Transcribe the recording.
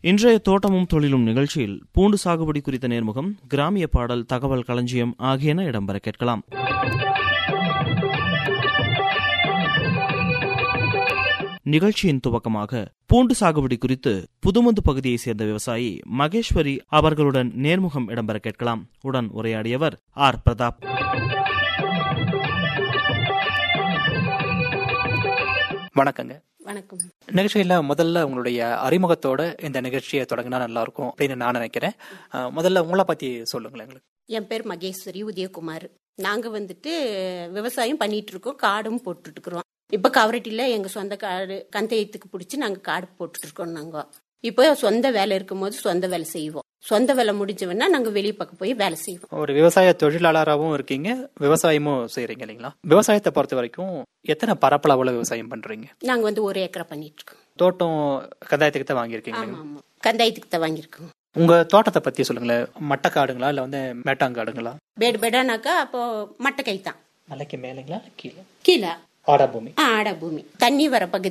இன்றைய தோட்டமும் தொழிலும் நிகழ்ச்சியில் பூண்டு சாகுபடி குறித்த நேர்முகம் கிராமிய பாடல் தகவல் களஞ்சியம் ஆகியன இடம்பெற கேட்கலாம் நிகழ்ச்சியின் துவக்கமாக பூண்டு சாகுபடி குறித்து புதுமந்து பகுதியைச் சேர்ந்த விவசாயி மகேஸ்வரி அவர்களுடன் நேர்முகம் இடம்பெற கேட்கலாம் உடன் உரையாடியவர் ஆர் பிரதாப் வணக்கங்க வணக்கம் நிகழ்ச்சியில முதல்ல உங்களுடைய அறிமுகத்தோட இந்த நிகழ்ச்சியை தொடங்கினா நல்லா இருக்கும் அப்படின்னு நான் நினைக்கிறேன் அஹ், முதல்ல உங்களை பத்தி சொல்லுங்களேன் எங்களுக்கு என் பேர் மகேஸ்வரி உதயகுமார் நாங்க வந்துட்டு விவசாயம் பண்ணிட்டு இருக்கோம் காடும் போட்டுட்டு இருக்கிறோம் இப்ப கவரட்டில எங்க சொந்த காடு கந்தையத்துக்கு பிடிச்சி நாங்க காடு போட்டுட்டு இருக்கோம் நாங்க இப்போ சொந்த வேலை இருக்கும்போது சொந்த வேலை செய்வோம் சொந்த வேலை முடிஞ்சவன்னா நாங்க வெளிய பக்கம் போய் வேலை செய்வோம் ஒரு விவசாய தொழிலாளராகவும் இருக்கீங்க விவசாயமும் செய்றீங்க இல்லைங்களா விவசாயத்தை பொறுத்த வரைக்கும் எத்தனை பரப்பளவுல விவசாயம் பண்றீங்க நாங்க வந்து ஒரு ஏக்கரை பண்ணிட்டு இருக்கோம் தோட்டம் கந்தாயத்துக்கு தான் வாங்கியிருக்கீங்க ஆமா ஆமா கந்தாயத்துக்கு தான் வாங்கியிருக்கோம் உங்க தோட்டத்தை பத்தி சொல்லுங்களேன் மட்டக்காடுங்களா இல்ல வந்து மேட்டாங்காடுங்களா பேடு பேடானாக்கா அப்போ மட்டை கை தான் மலைக்கு மேலேங்களா கீழே கீழே ஆடா பூமி ஆ, ஆடா பூமி தண்ணி வர பகுதி